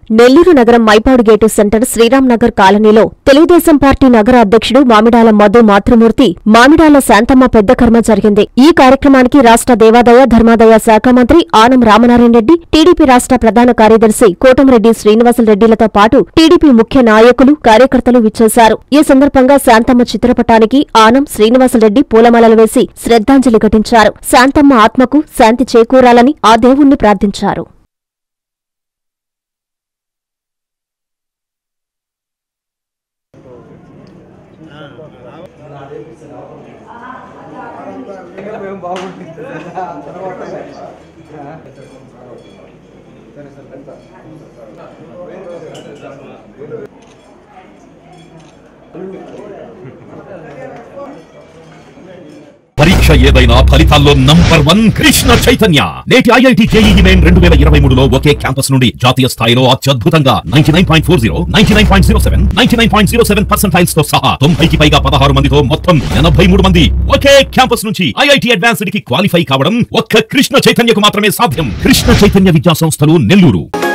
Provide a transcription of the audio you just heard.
నెల్లూరు నగరం Mypadu gate centre Sriram Nagar కాలనీలో Telugu Desam party నగర అధ్యక్షుడు మామిడాల మధు మాతృమూర్తి మామిడాల శాంతమ్మ పెద్ద కర్మ జరిగింది ఈ కార్యక్రమానికి రాష్ట్ర దేవాదాయ ధర్మాదాయ శాఖ మంత్రి ఆనం రామనారాయణ రెడ్డి టీడీపీ రాష్ట్ర ప్రధాన కార్యదర్శి కోటంరెడ్డి శ్రీనివాసులరెడ్డిలతో పాటు టీడీపీ ముఖ్య నాయకులు కార్యకర్తలు విచ్చేశారు ఈ సందర్భంగా శాంతమ్మ చిత్రపటానికి ఆనం శ్రీనివాసులరెడ్డి పూలమాలలు వేసి శ్రద్ధాంజలి ఘటించారు శాంతమ్మ ఆత్మకు శాంతి చేకూరాలని ఆ దేవుణ్ణి ప్రార్థించారు పరీక్ష ఏదైనా ఫలితాల్లో నంబర్ వన్ కృష్ణ చైతన్య నేటి ఐఐటి జేఈఈ మెయిన్ రెండు వేల ఇరవై మూడులో ఒకే క్యాంపస్ నుండి జాతీయ స్థాయిలో అత్యద్భుతంగా ninety nine point four zero ninety nine point zero seven ninety nine point zero seven percentiles తో సహా తొంభైకి పైగా పదహారు మందితో మొత్తం ఎనభై మూడు మంది ఒకే క్యాంపస్ నుంచి ఐఐటి అడ్వాన్స్డ్ కి క్వాలిఫై కావడం ఒక్క కృష్ణ చైతన్యకు మాత్రమే సాధ్యం కృష్ణ చైతన్య విద్యా సంస్థలు నెల్లూరు